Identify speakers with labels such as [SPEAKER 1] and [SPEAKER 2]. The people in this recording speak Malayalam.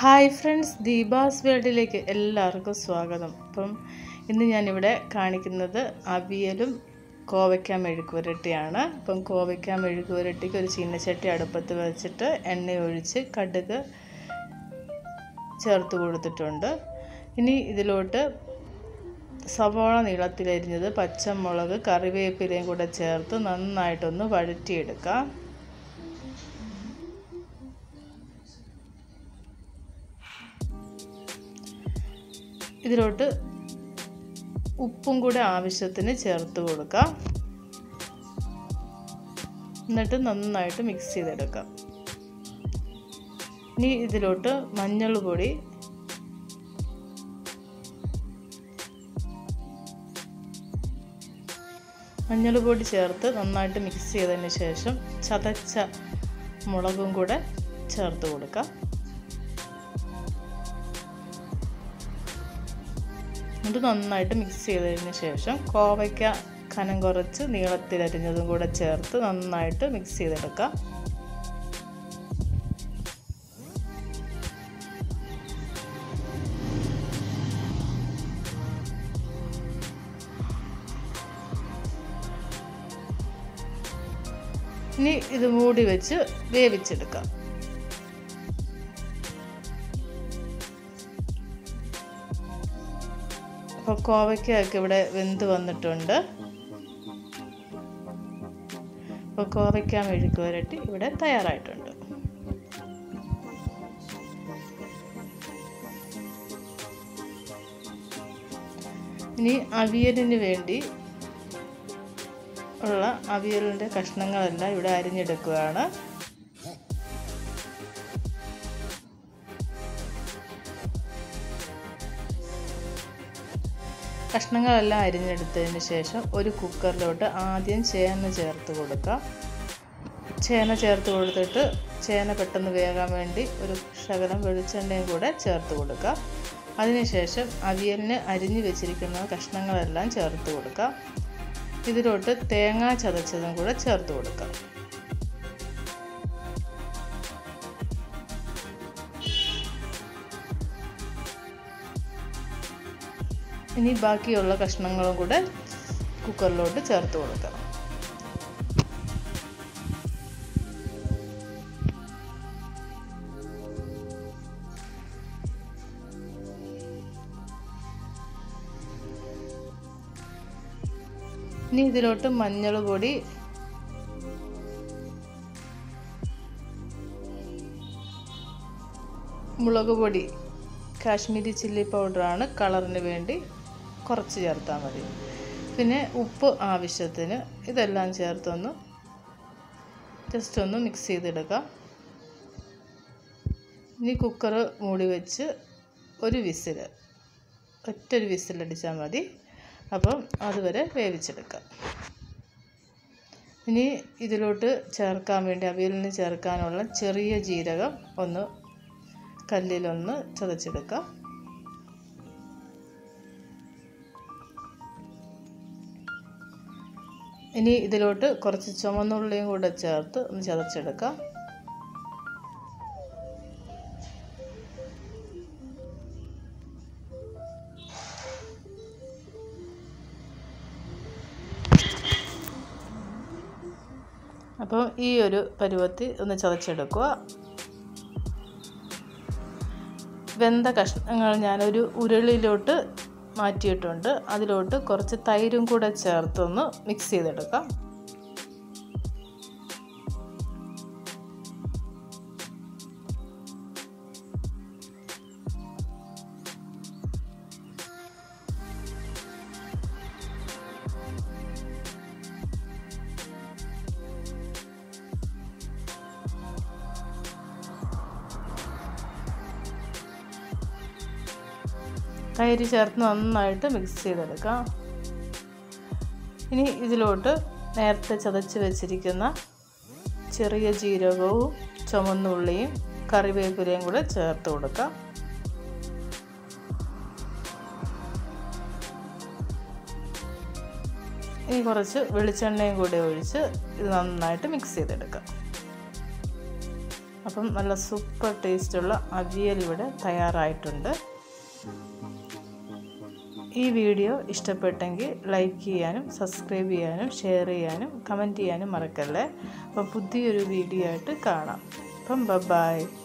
[SPEAKER 1] ഹായ് ഫ്രണ്ട്സ് ദീപാസ് വേൾഡിലേക്ക് എല്ലാവർക്കും സ്വാഗതം അപ്പം ഇന്ന് ഞാനിവിടെ കാണിക്കുന്നത് അവിയലും കോവയ്ക്ക മെഴുക്കുവരട്ടിയാണ് അപ്പം കോവയ്ക്ക മെഴുക്കുവരട്ടിക്ക് ഒരു ചീനച്ചട്ടി അടുപ്പത്ത് വെച്ചിട്ട് എണ്ണ ഒഴിച്ച് കടുക് ചേർത്ത് കൊടുത്തിട്ടുണ്ട് ഇനി ഇതിലോട്ട് സവാള നീളത്തിലരിഞ്ഞത് പച്ചമുളക് കറിവേപ്പിലയും കൂടെ ചേർത്ത് നന്നായിട്ടൊന്ന് വഴറ്റിയെടുക്കാം ഇതിലോട്ട് ഉപ്പും കൂടെ ആവശ്യത്തിന് ചേർത്ത് കൊടുക്കാം എന്നിട്ട് നന്നായിട്ട് മിക്സ് ചെയ്തെടുക്കാം ഇനി ഇതിലോട്ട് മഞ്ഞൾ പൊടി മഞ്ഞൾ പൊടി ചേർത്ത് നന്നായിട്ട് മിക്സ് ചെയ്തതിന് ശേഷം ചതച്ച മുളകും കൂടെ ചേർത്ത് കൊടുക്കാം എന്നിട്ട് നന്നായിട്ട് മിക്സ് ചെയ്തതിന് ശേഷം കോവയ്ക്ക കനം കുറച്ച് നീളത്തിലരിഞ്ഞതും കൂടെ ചേർത്ത് നന്നായിട്ട് മിക്സ് ചെയ്തെടുക്കാം ഇനി ഇത് മൂടി വെച്ച് വേവിച്ചെടുക്കാം അപ്പോൾ കോവയ്ക്കൊക്കെ ഇവിടെ വെന്ത് വന്നിട്ടുണ്ട് അപ്പോൾ കോവയ്ക്ക മെഴുക്ക് വരട്ടി ഇവിടെ തയ്യാറായിട്ടുണ്ട് ഇനി അവിയലിന് വേണ്ടി ഉള്ള അവിയലിൻ്റെ കഷ്ണങ്ങളെല്ലാം ഇവിടെ അരിഞ്ഞെടുക്കുകയാണ് കഷ്ണങ്ങളെല്ലാം അരിഞ്ഞെടുത്തതിന് ശേഷം ഒരു കുക്കറിലോട്ട് ആദ്യം ചേന ചേർത്ത് കൊടുക്കാം ചേന ചേർത്ത് കൊടുത്തിട്ട് ചേന പെട്ടെന്ന് വേകാൻ വേണ്ടി ഒരു ശകലം വെളിച്ചെണ്ണയും കൂടെ ചേർത്ത് കൊടുക്കുക അതിനുശേഷം അവിയലിന് അരിഞ്ഞു വെച്ചിരിക്കുന്ന കഷ്ണങ്ങളെല്ലാം ചേർത്ത് കൊടുക്കാം ഇതിലോട്ട് തേങ്ങ ചതച്ചതും കൂടെ ചേർത്ത് കൊടുക്കാം ഇനി ബാക്കിയുള്ള കഷ്ണങ്ങളും കൂടെ കുക്കറിലോട്ട് ചേർത്ത് കൊടുക്കാം ഇനി ഇതിലോട്ട് മഞ്ഞൾ പൊടി മുളക് പൊടി കാശ്മീരി ചില്ലി പൗഡറാണ് കളറിന് വേണ്ടി കുറച്ച് ചേർത്താൽ മതി പിന്നെ ഉപ്പ് ആവശ്യത്തിന് ഇതെല്ലാം ചേർത്തൊന്ന് ജസ്റ്റ് ഒന്ന് മിക്സ് ചെയ്തെടുക്കാം ഇനി കുക്കർ മൂടി വെച്ച് ഒരു വിസിൽ ഒറ്റൊരു വിസിലടിച്ചാൽ മതി അപ്പം അതുവരെ വേവിച്ചെടുക്കാം ഇനി ഇതിലോട്ട് ചേർക്കാൻ വേണ്ടി അവിയലിന് ചേർക്കാനുള്ള ചെറിയ ജീരകം ഒന്ന് കല്ലിലൊന്ന് ചതച്ചെടുക്കാം ഇനി ഇതിലോട്ട് കുറച്ച് ചുമന്നുള്ളിയും കൂടെ ചേർത്ത് ഒന്ന് ചതച്ചെടുക്കാം അപ്പോൾ ഈ ഒരു പരുവത്തിൽ ഒന്ന് ചതച്ചെടുക്കുക വെന്ത കഷ്ണങ്ങൾ ഞാനൊരു ഉരുളിയിലോട്ട് മാറ്റിയിട്ടുണ്ട് അതിലോട്ട് കുറച്ച് തൈരും കൂടെ ചേർത്തൊന്ന് മിക്സ് ചെയ്തെടുക്കാം തൈര് ചേർത്ത് നന്നായിട്ട് മിക്സ് ചെയ്തെടുക്കാം ഇനി ഇതിലോട്ട് നേരത്തെ ചതച്ച് വെച്ചിരിക്കുന്ന ചെറിയ ജീരകവും ചുമന്നുള്ളിയും കറിവേപ്പിലയും കൂടെ ചേർത്ത് കൊടുക്കാം ഇനി കുറച്ച് വെളിച്ചെണ്ണയും കൂടി ഒഴിച്ച് ഇത് നന്നായിട്ട് മിക്സ് ചെയ്തെടുക്കാം അപ്പം നല്ല സൂപ്പർ ടേസ്റ്റുള്ള അവിയൽ ഇവിടെ തയ്യാറായിട്ടുണ്ട് ഈ വീഡിയോ ഇഷ്ടപ്പെട്ടെങ്കിൽ ലൈക്ക് ചെയ്യാനും സബ്സ്ക്രൈബ് ചെയ്യാനും ഷെയർ ചെയ്യാനും കമൻറ്റ് ചെയ്യാനും മറക്കല്ലേ അപ്പം പുതിയൊരു വീഡിയോ ആയിട്ട് കാണാം അപ്പം ബൈ